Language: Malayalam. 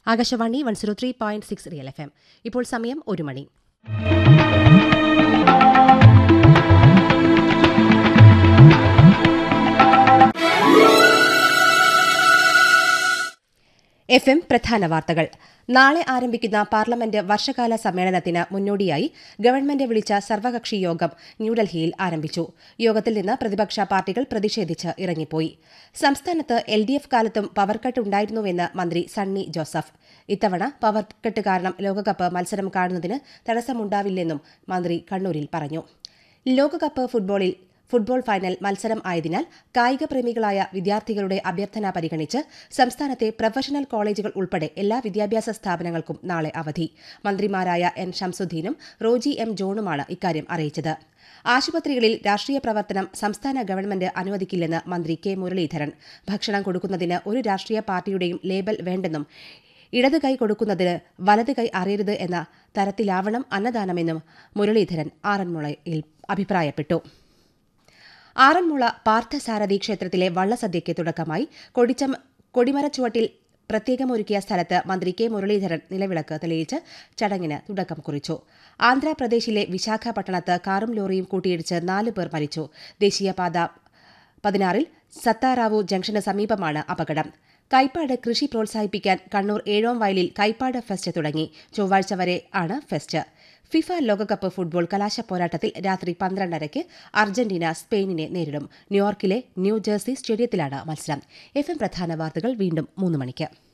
Akashvani one zero three point six real F M ഇപ്പോൾ സമയം ഒരു മണി എഫ് എം പ്രധാന വാർത്തകൾ നാളെ ആരംഭിക്കുന്ന പാർലമെന്റ് വർഷകാല സമ്മേളനത്തിന് മുന്നോടിയായി ഗവൺമെന്റ് വിളിച്ച സർവകക്ഷി യോഗം ന്യൂഡൽഹിയിൽ ആരംഭിച്ചു യോഗത്തിൽ നിന്ന് പ്രതിപക്ഷ പാർട്ടികൾ പ്രതിഷേധിച്ച് ഇറങ്ങിപ്പോയി സംസ്ഥാനത്ത് എൽ ഡി എഫ് കാലത്തും പവർ കട്ട് ഉണ്ടായിരുന്നുവെന്ന് മന്ത്രി സണ്ണി ജോസഫ് ഇത്തവണ പവർ കട്ട് കാരണം ലോകകപ്പ് മത്സരം കാണുന്നതിന് തടസ്സമുണ്ടാവില്ലെന്നും മന്ത്രി കണ്ണൂരിൽ പറഞ്ഞു ലോകകപ്പ് ഫുട്ബോളിൽ ഫുട്ബോൾ ഫൈനൽ മത്സരം ആയതിനാൽ കായിക പ്രേമികളായ വിദ്യാർത്ഥികളുടെ അഭ്യർത്ഥന പരിഗണിച്ച് സംസ്ഥാനത്തെ പ്രൊഫഷണൽ കോളേജുകൾ ഉൾപ്പെടെ എല്ലാ വിദ്യാഭ്യാസ സ്ഥാപനങ്ങൾക്കും നാളെ അവധി മന്ത്രിമാരായ എൻ ഷംസുദ്ദീനും റോജി എം ജോണുമാണ് ഇക്കാര്യം അറിയിച്ചത് ആശുപത്രികളിൽ രാഷ്ട്രീയ പ്രവർത്തനം സംസ്ഥാന ഗവൺമെന്റ് അനുവദിക്കില്ലെന്ന് മന്ത്രി കെ മുരളീധരൻ ഭക്ഷണം കൊടുക്കുന്നതിന് ഒരു രാഷ്ട്രീയ പാർട്ടിയുടെയും ലേബൽ വേണ്ടെന്നും ഇടത് കൈ കൊടുക്കുന്നതിന് വലത് കൈ അറിയരുത് എന്ന തരത്തിലാവണം അന്നദാനമെന്നും മുരളീധരൻ ആറന്മുളയിൽ അഭിപ്രായപ്പെട്ടു ആറന്മുള പാർത്ഥസാരഥി ക്ഷേത്രത്തിലെ വള്ളസദ്യയ്ക്ക് തുടക്കമായി കൊടിച്ചം കൊടിമരച്ചുവട്ടിൽ പ്രത്യേകമൊരുക്കിയ സ്ഥലത്ത് മന്ത്രി കെ മുരളീധരൻ നിലവിളക്ക് തെളിയിച്ച് ചടങ്ങിന് തുടക്കം കുറിച്ചു ആന്ധ്രാപ്രദേശിലെ വിശാഖപട്ടണത്ത് കാറും ലോറിയും കൂട്ടിയിടിച്ച് നാല് പേർ മരിച്ചു ദേശീയപാത പതിനാറിൽ സത്താറാവു ജംഗ്ഷന് സമീപമാണ് അപകടം കൈപ്പാട് കൃഷി പ്രോത്സാഹിപ്പിക്കാൻ കണ്ണൂർ ഏഴോം വയലിൽ കൈപ്പാട് ഫെസ്റ്റ് തുടങ്ങി ചൊവ്വാഴ്ച വരെ ആണ് ഫെസ്റ്റ് ഫിഫ ലോകകപ്പ് ഫുട്ബോൾ കലാശ പോരാട്ടത്തിൽ രാത്രി പന്ത്രണ്ടരയ്ക്ക് അർജന്റീന സ്പെയിനിനെ നേരിടും ന്യൂയോർക്കിലെ ന്യൂ ജേഴ്സി സ്റ്റേഡിയത്തിലാണ് മത്സരം എഫ് എം പ്രധാന വാർത്തകൾ വീണ്ടും മൂന്ന് മണിക്ക്